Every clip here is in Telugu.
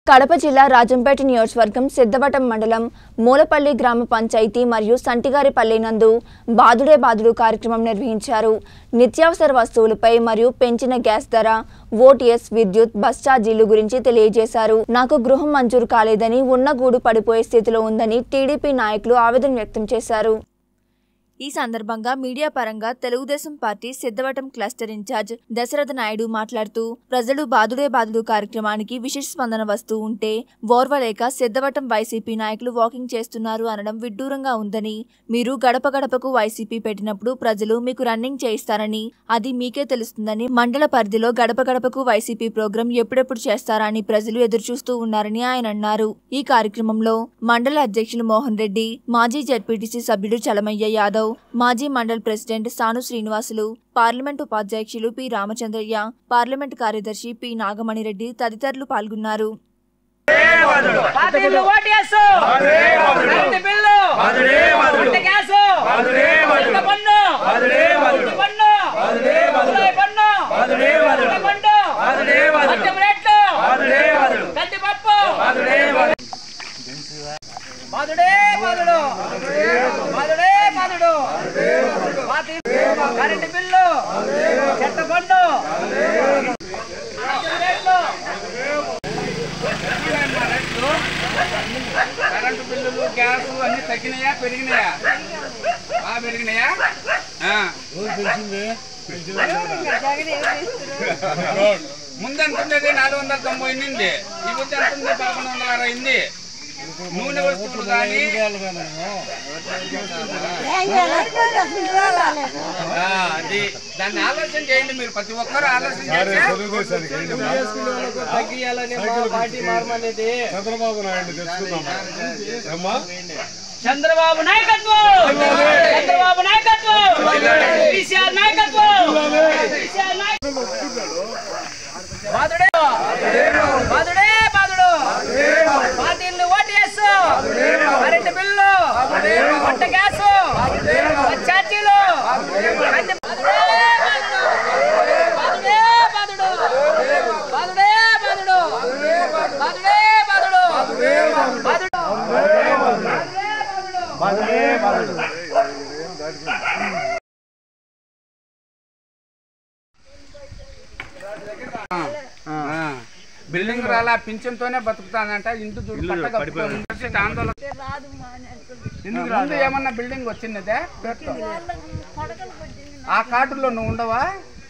కడప జిల్లా రాజంపేట నియోజకవర్గం సిద్ధవటం మండలం మూలపల్లి గ్రామ పంచాయతీ మరియు సంటిగారిపల్లి నందు బాదుడే బాదుడు కార్యక్రమం నిర్వహించారు నిత్యావసర వస్తువులపై మరియు పెంచిన గ్యాస్ ధర ఓటీఎస్ విద్యుత్ బస్ ఛార్జీలు గురించి తెలియజేశారు నాకు గృహం మంజూరు కాలేదని ఉన్న గూడు పడిపోయే స్థితిలో ఉందని టీడీపీ నాయకులు ఆవేదన వ్యక్తం చేశారు ఈ సందర్భంగా మీడియా పరంగా Telugu Desam party Siddavatam cluster incharge Dasaratha Naidu మాట్లాడుతూ ప్రజలు బాదుడే బాదుడు కార్యక్రమానికి విశేష స్పందన వస్తూ ఉంటే ఓర్వలేక సిద్ధవటం వైసీపీ నాయకులు వాకింగ్ చేస్తున్నారు అనడం విడ్డూరంగా ఉందని మీరు గడప గడపకు వైసీపీ పెట్టినప్పుడు ప్రజలు మీకు రన్నింగ్ చేయిస్తారని అది మీకే తెలుస్తుందని మండల పరిధిలో గడప గడపకు వైసీపీ ప్రోగ్రాం ఎప్పుడెప్పుడు చేస్తారని ప్రజలు ఎదురుచూస్తూ ఉన్నారని ఆయన అన్నారు ఈ కార్యక్రమంలో మండల అధ్యక్షులు మోహన్ రెడ్డి మాజీ జడ్పీటీసీ సభ్యుడు చలమయ్య యాదవ్ మాజీ మండల్ ప్రెసిడెంట్ సాను శ్రీనివాసులు పార్లమెంట్ ఉపాధ్యక్షులు పి రామచంద్రయ్య పార్లమెంట్ కార్యదర్శి పి నాగమణిరెడ్డి తదితరులు పాల్గొన్నారు పార్టీలు ఓటేసు కరెంటు బిల్లు ఇంటి గ్యాసు ఇంటి పన్ను ఇంటి పన్ను ఉల్లిపాయ పన్ను ఇంటి పన్ను మద్యం రేట్లు కందిపప్పు బాదుడే బాదుడు బాదుడే బాదుడు పార్టీలు కరెంటు బిల్లు చెత్త పన్ను మద్యం రేట్లు కరెంటు బిల్లులు గ్యాస్ అన్ని తగ్గినాయా పెరిగినాయా బాగా పెరిగినాయా ఆ. ముందు ఎంత ఉండేది నాలుగు వందల తొంభై ఉన్నింది ఈ బుద్ధి ఎంత ఉంది పదకొండు వందల అరవై ఉంది నూనె వస్తువులు కానీ ఆ, అది దాన్ని ఆలోచన చేయండి మీరు ప్రతి ఒక్కరు ఆలోచన చేస్తే చంద్రబాబు నాయుడు తెచ్చుకుందాం అమ్మా చంద్రబాబు నాయకత్వం చంద్రబాబు నాయకత్వం కేసీఆర్ నాయకత్వం కేసీఆర్ నాయకత్వం బాదుడే బాదుడే బాదుడు పార్టీలు ఓటేసు కరెంటు బిల్లు వంట గ్యాసు ఛార్జీలు కంది- బాదుడే బాదుడు. బాదుడే బాదుడు. బాదుడే బాదుడు. బాదుడే బాదుడు. బాదుడు బిల్డింగ్ రాలా పింఛన్తోనే బతుకుతానంట ఇంటి చూడు పట్ట కప్పుకొని ఉంటే ఆందోళన ముందు ఏమన్నా బిల్డింగ్ వచ్చిందే పేరుతో ఆ కార్డులో నువ్వు ఉండవా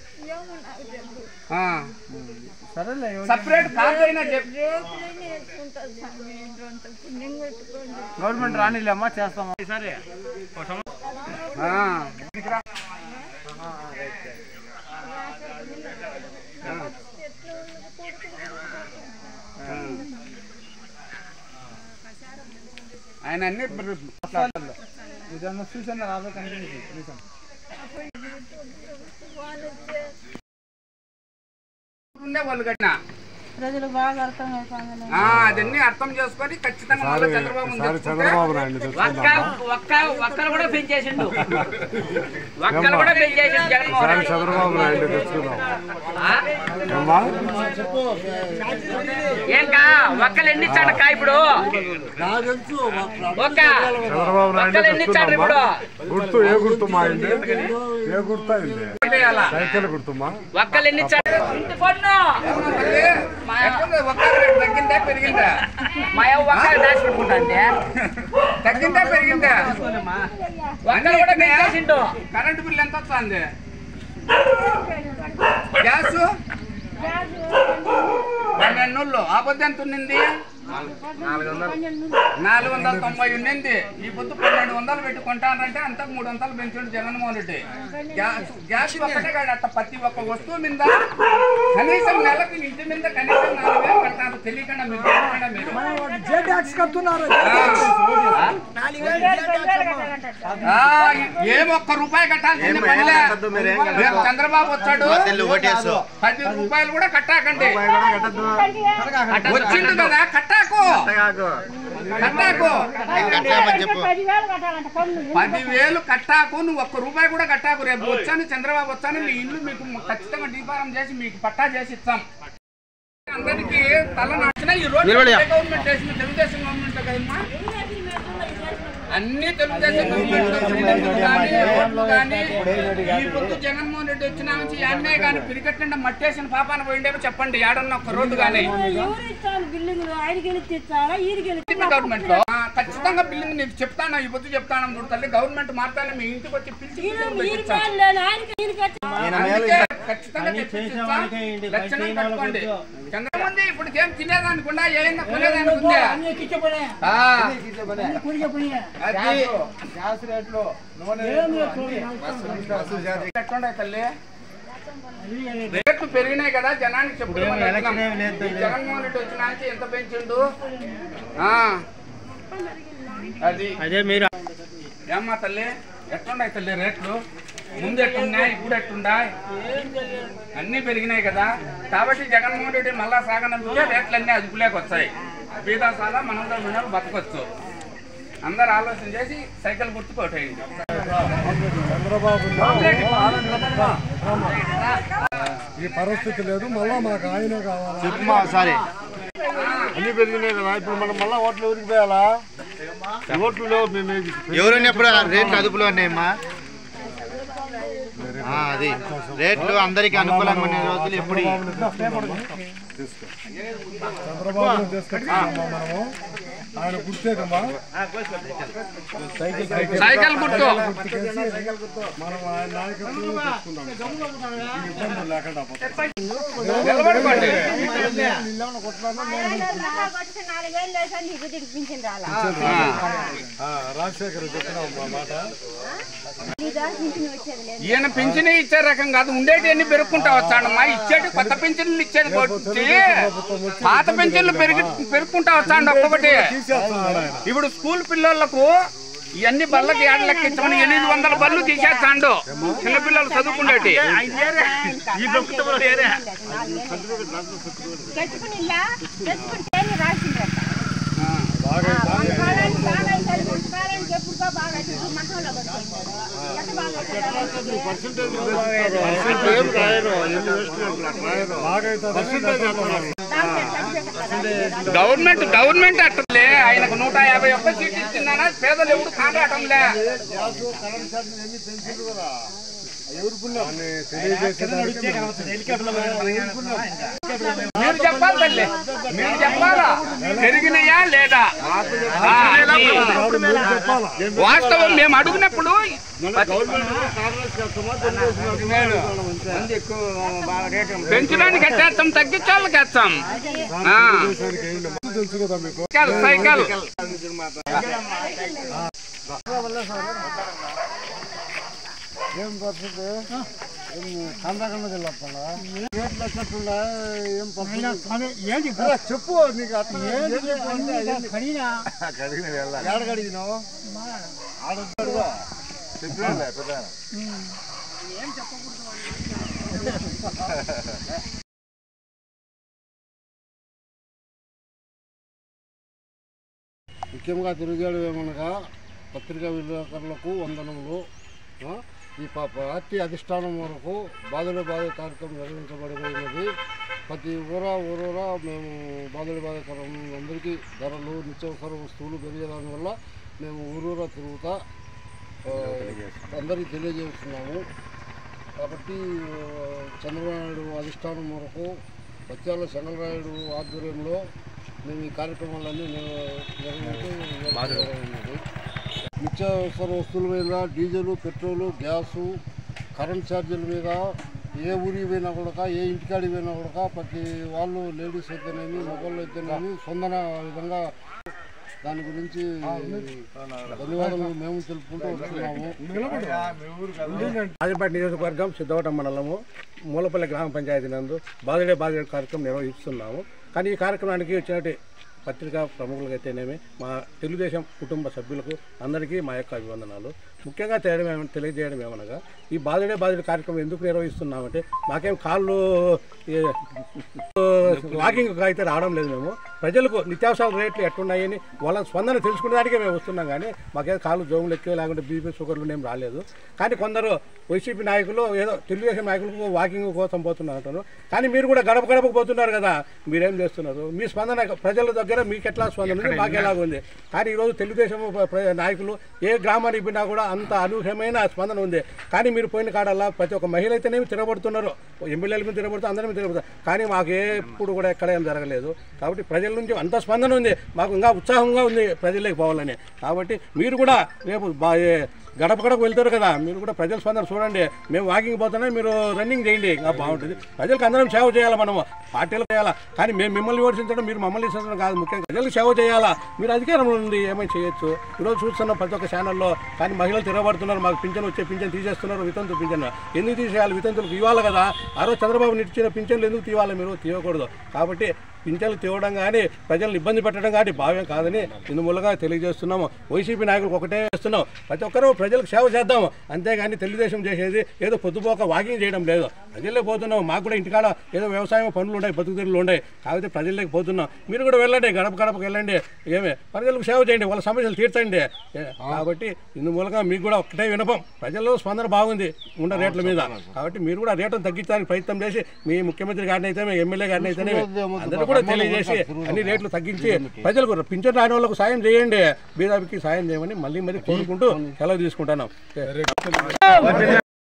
సపరేట్ కార్డు అయినా చెప్పు గవర్నమెంట్ రానిలేమ్మా చేస్తామా సరే ఆ. ఆయన అన్ని ఇదన్నా చూసాను రాబోయే కనిపించింది చూసాను ఉండే వాళ్ళు కట్టిన ప్రజలు బాగా అర్థం అయిపోయింది ఆ, అదన్నీ అర్థం చేసుకొని ఖచ్చితంగా మళ్ళీ చంద్రబాబు సారి చంద్రబాబు నాయుడు తెచ్చుకుందాం ఒక్క ఒక్కరు కూడా పెంచేసిండు ఒక్కరు కూడా పెంచేసిండు జగన్మోహన్ సారి రెడ్డి చంద్రబాబు నాయుడు తెచ్చుకుందాం ఆ? అమ్మా ఏంకా ఒక్కలు ఎన్ని ఇచ్చాడు కా ఇప్పుడు ఒక్క చంద్రబాబు నాయుడు ఒక్కలు ఎన్ని ఇచ్చాడు ఇప్పుడు తెచ్చుకుందామా గుర్తు ఏ గుర్తు మా ఇంటి ఏ గుర్తు అయింది చేయాలా? సైకిల్ గుర్తుమా ఒక్కలు ఎన్ని ఇచ్చాడు ఇంటి పన్ను ఎట్లుంది? ఒక్క రేటు తగ్గిందా పెరిగిందా మా యవ్వ ఒక్కలు దాచి పెట్టుకుంటా అంటే తగ్గిందా పెరిగిందా ఒక్కలు కూడా పెంచేసిండు కరెంటు బిల్ ఎంత వస్తుంది గ్యాస్ పన్నెండు నూళ్ళు ఆ పొద్దు ఎంత ఉన్నింది నాలుగు వందల తొంభై ఉన్నింది ఈ పొద్దు పన్నెండు వందలు పెట్టి కొంటానంటే అంతా మూడు వందలు పెంచాడు జగన్మోహన్ రెడ్డి గ్యాస్ గ్యాస్ ఒక్కటే కాదు అట్ట ప్రతి ఒక్క వస్తువు మీద కనీసం నెలకు ఇంటి మీద కనీసం నాలుగు వేలు కట్టారు తెలియకుండా మీరు తెలియకుండా మీరు ఆ, ఏం ఒక్క రూపాయి కట్టాల్సింది పనిలే రేపు చంద్రబాబు వచ్చాడు పది రూపాయలు కూడా కట్టాకండి వచ్చింది కదా కట్టాకు కట్టాకు పదివేలు కట్టాకు నువ్వు ఒక్క రూపాయి కూడా కట్టాకు రేపు వచ్చాను చంద్రబాబు వచ్చాను మీ ఇల్లు మీకు ఖచ్చితంగా దీపారం చేసి మీకు పట్టా చేసి ఇస్తాం అందరికి తల నచ్చిన ఈ రోడ్డు ఏ గవర్నమెంట్ వేసిన తెలుగుదేశం గవర్నమెంట్ కదమ్మా అన్ని తెలుగుదేశం గవర్నమెంట్ కానీ రోడ్లు కానీ ఈ పొద్దు జగన్మోహన్ రెడ్డి వచ్చిన నుంచి యాన్నే కానీ పిరికట్టిండ మట్టేసిన పాపాన పోయిండేమో చెప్పండి ఏడన్న ఒక రోడ్డు కానీ ఎవరు ఇస్తారు బిల్డింగ్ ఆయనకి వెళ్ళి తెచ్చారా ఈయనకి వెళ్ళి గవర్నమెంట్ లో ఆ, ఖచ్చితంగా బిల్డింగ్ నీకు చెప్తాను ఈ పొద్దు చెప్తాను చూడు తల్లి గవర్నమెంట్ మారుతానే మీ ఇంటికి వచ్చి పిలిచి బిల్డింగ్ ఈయన పెట్టిస్తాను. పేరు లేదు ఆయనకి ఈయనకి వచ్చి- అందుకే ఖచ్చితంగా తెప్పించిస్తా. లక్షణం కట్టుకోండి చంద్రమంది ఇప్పుడు ఏం తినేదానికుండా ఏమైనా కొనేదానికుందే ఆ, అది గ్యాస్ రేట్లు నూనె ఎట్లుండే తల్లి రేట్లు పెరిగినాయి కదా జనానికి చెప్పుకోమని వెళ్తున్నాం. ఈ జగన్మోహన్ రెడ్డి వచ్చిన నుంచి ఎంత పెంచిండు ఆ, అది అదే మీరు ఏమ్మా తల్లి ఎట్లున్నాయి తల్లి రేట్లు ముందు ఎట్లున్నాయి ఇప్పుడు ఎట్లున్నాయి అన్నీ పెరిగినాయి కదా కాబట్టి జగన్మోహన్ రెడ్డి మళ్ళా సాగనందుకే రేట్లు అన్నీ అదుపులోకి వచ్చాయి బీదా సాదా మనంలో మినలు బతకొచ్చు అందరు ఆలోచన చేసి సైకిల్ గుర్తు కొట్టేయండి చంద్రబాబు ఈ పరిస్థితి లేదు మళ్ళా మాకు ఆయనే కావాలా చెప్పమా సరే అన్ని పెరిగినాయి కదా ఇప్పుడు మనం మళ్ళీ ఓట్లు ఎవరికి వేయాలా ఈ ఓట్లు లేవు మేము ఎవరైనా ఎప్పుడు రేట్లు అదుపులో ఉన్నాయమ్మా ఆ, అది రేట్లు అందరికి అనుకూలంగా ఉన్న రోజులు ఎప్పుడు చంద్రబాబు తీసుకొచ్చామా మనము ఆయన గుర్తేకమ్మా సైకిల్ సైకిల్ సైకిల్ గుర్తు గుర్తుకేసి మనం ఆయన నాయకత్వం తెచ్చుకుందాం ఈ ఇబ్బందులు లేకుండా పోతాయి. నిలబడుకోండి ఆ, రాజశేఖర్ చెప్పిన మాట ఈయన పింఛన్ ఇచ్చే రకం కాదు ఉండేటి అన్ని పెరుక్కుంటా వచ్చాడమ్మా ఇచ్చేటి కొత్త పింఛన్లు ఇచ్చేది వచ్చి పాత పింఛన్లు పెరిగి పెరుక్కుంటా వచ్చాడు ఒక్కొక్కటి తీసేస్తున్నాడు ఆయన ఇప్పుడు స్కూల్ పిల్లలకు ఇవన్నీ బళ్ళకి ఏడలకి ఇచ్చమని ఎనిమిది వందల బళ్ళు తీసేస్తాడు చిన్న పిల్లలు చదువుకునేటి ఈ ప్రభుత్వంలో వేరే తెచ్చుకునిలా తెచ్చుకుంటే రాసిండ్రట బాగా కాలానికి బాగా అవుతుంది మంచి కాలానికి ఎప్పుడుకో బాగా అవుతుంది మంటంలో పడుతుంటాడు ఎంత బాగా అవుతుంది బాగా అవుతుంది గవర్నమెంట్ గవర్నమెంట్ అట్టలే ఆయనకు నూట యాభై ఒక్క సీట్ ఇచ్చిందనా పేదలు ఎవడు కాంటాటంలే మీరు చెప్పాలి తల్లి మీరు చెప్పాలా పెరిగినాయా లేదా ఆ, వాస్తవం మేము అడిగినప్పుడు పెంచడానికి ఎట్టేస్తాం తగ్గించాలకి వేస్తాం ఆ, తెలుసు కదా మీకు సైకిల్ సైకిల్ ఏం పరిస్థితి కందకండ వెళ్ళొస్తా రేట్లు వచ్చినట్టున్నా ఏం పరిస్థితి అరే, చెప్పు నీకు అట్లా ఏం చెప్పు అంటే అవన్నీ- ఏడ కడిగినావు ఆడ అడుగు. చెప్పినానులే పెద్దాయన. ముఖ్యంగా తిరిగాడు ఏమనగా పత్రికా విలేకరులకు వందనములు ఆ, ఈ ప- పార్టీ అధిష్టానం వరకు బాధలు బాధ కార్యక్రమం నిర్వహించబడినది ప్రతి ఊర ఊరూరా మేము బాధలు బాధ కార్యక్రమం అందరికీ ధరలు నిత్యావసర వస్తువులు పెరిగేదాని వల్ల మేము ఊరూరా తిరుగుతా ఆ, అందరికీ తెలియజేస్తున్నాము కాబట్టి ఆ, చంద్రబాబు నాయుడు అధిష్టానం వరకు పత్యాల చంద్రరాయుడు ఆధ్వర్యంలో మేము ఈ కార్యక్రమాలన్నీ నిర్- నిర్వహించి జరిగినది. నిత్యావసర వస్తువుల మీద డీజిల్ పెట్రోలు గ్యాసు కరెంట్ ఛార్జీల మీద ఏ ఊరికి పోయినా కూడా ఏ ఇంటికాడికి పోయినా కూడా ప్రతి వాళ్ళు లేడీస్ అయితేనేమి మగవాళ్ళు అయితేనేమి స్పందన విధంగా దాని గురించి ధన్యవాదాలు మేము తెలుపుకుంటూ వస్తున్నాము రాజంపేట నియోజకవర్గం సిద్ధవటం మండలము మూలపల్లి గ్రామ పంచాయతీ నందు బాధుడే బాధుడే కార్యక్రమం నిర్వహిస్తున్నాము కానీ ఈ కార్యక్రమానికి వచ్చినట్టు పత్రికా ప్రముఖులకు అయితేనేమి మా తెలుగుదేశం కుటుంబ సభ్యులకు అందరికీ మా యొక్క అభివందనాలు ముఖ్యంగా తేయడం ఏమన్నా తెలియజేయడం ఏమనగా ఈ బాధుడే బాధుడే కార్యక్రమం ఎందుకు నిర్వహిస్తున్నామంటే మాకేం కాళ్ళు ఏ, వాకింగ్ అయితే రావడం లేదు మేము ప్రజలకు నిత్యావసర రేట్లు ఎట్టున్నాయని వాళ్ళ స్పందన తెలుసుకునేదానికే మేము వస్తున్నాం కానీ మాకేం కాళ్ళు జోములు ఎక్కువ లేకుంటే బీపీ షుగర్లు ఏం రాలేదు కానీ కొందరు వైసీపీ నాయకులు ఏదో తెలుగుదేశం నాయకులకు వాకింగ్ కోసం పోతున్నారు అంటారు కానీ మీరు కూడా గడప గడపకు పోతున్నారు కదా మీరేం చేస్తున్నారు మీ స్పందన ప్రజల దగ్గర మీకు ఎట్లా స్పందన ఉంది మాకు ఎలాగ ఉంది కానీ ఈరోజు తెలుగుదేశం ప్ర- ప్ర- నాయకులు ఏ గ్రామానికి పోయినా కూడా అంత అనూహ్యమైన స్పందన ఉంది కానీ మీరు పోయిన కాడల్లా ప్రతి ఒక్క మహిళ అయితేనేమి తిరగబడుతున్నారు ఎమ్మెల్యేల మీద తిరగబడుతూ అందరి మీద తిరగబడుతారు కానీ మాకు ఎప్పుడు కూడా ఎక్కడ ఏం జరగలేదు కాబట్టి ప్రజల నుంచి అంత స్పందన ఉంది మాకు ఇంకా ఉత్సాహంగా ఉంది ప్రజల్లోకి పోవాలని కాబట్టి మీరు కూడా రేపు బా ఏ- గడప గడప వెళ్తారు కదా మీరు కూడా ప్రజల స్పందన చూడండి మేము వాకింగ్ పోతున్నా మీరు రన్నింగ్ చేయండి ఇంకా బాగుంటుంది ప్రజలకు అందరం సేవ చేయాలి మనము పార్టీలు చేయాలా కానీ మేము మిమ్మల్ని విమర్శించడం మీరు మమ్మల్ని విమర్శించడం కాదు ముఖ్యంగా ప్రజలకు సేవ చేయాలా మీరు అధికారంలో ఉంది ఏమైనా చేయొచ్చు ఈరోజు చూస్తున్నాం ప్రతి ఒక్క ఛానల్లో కానీ మహిళలు తిరగబడుతున్నారు మాకు పింఛన్ వచ్చే పింఛన్ తీసేస్తున్నారు వితంతు పింఛన్ ఎందుకు తీసేయాలి వితంతులకు ఇవ్వాలి కదా ఆ రోజు చంద్రబాబు ఇచ్చిన పింఛన్లు ఎందుకు తీయాలి మీరు తీయకూడదు కాబట్టి పింఛన్లు తీయడం కానీ ప్రజలను ఇబ్బంది పెట్టడం కానీ భావ్యం కాదని ఇందు మూలంగా తెలియజేస్తున్నాము వైసీపీ నాయకులకు ఒకటే చేస్తున్నాం ప్రతి ఒక్కరూ ప్రజలకు సేవ చేద్దాం అంతేగాని తెలుగుదేశం చేసేది ఏదో పొద్దుపోక వాకింగ్ చేయడం లేదు ప్రజల్లోకి పోతున్నాం మాకు కూడా ఇంటికాడ ఏదో వ్యవసాయం పనులు ఉన్నాయి బతుకుదెరులు ఉన్నాయి కాబట్టి ప్రజల్లోకి పోతున్నాం మీరు కూడా వెళ్ళండి గడప గడపకు వెళ్ళండి ఏమే ప్రజలకు సేవ చేయండి వాళ్ళ సమస్యలు తీర్చండి ఏ, కాబట్టి ఇందు మూలంగా మీకు కూడా ఒకటే వినపం ప్రజల్లో స్పందన బాగుంది ఉన్న రేట్ల మీద కాబట్టి మీరు కూడా రేట్లను తగ్గించడానికి ప్రయత్నం చేసి మీ ముఖ్యమంత్రి గారిని అయితే మీ ఎమ్మెల్యే గారిని అయితేనే అందరూ కూడా తెలియజేసి అన్ని రేట్లు తగ్గించి ప్రజలకు పింఛన్ రాని వాళ్ళకు సాయం చేయండి బీదాబికి సాయం చేయమని మళ్ళీ మళ్ళీ కోరుకుంటూ సెలవు తీసుకుంటాను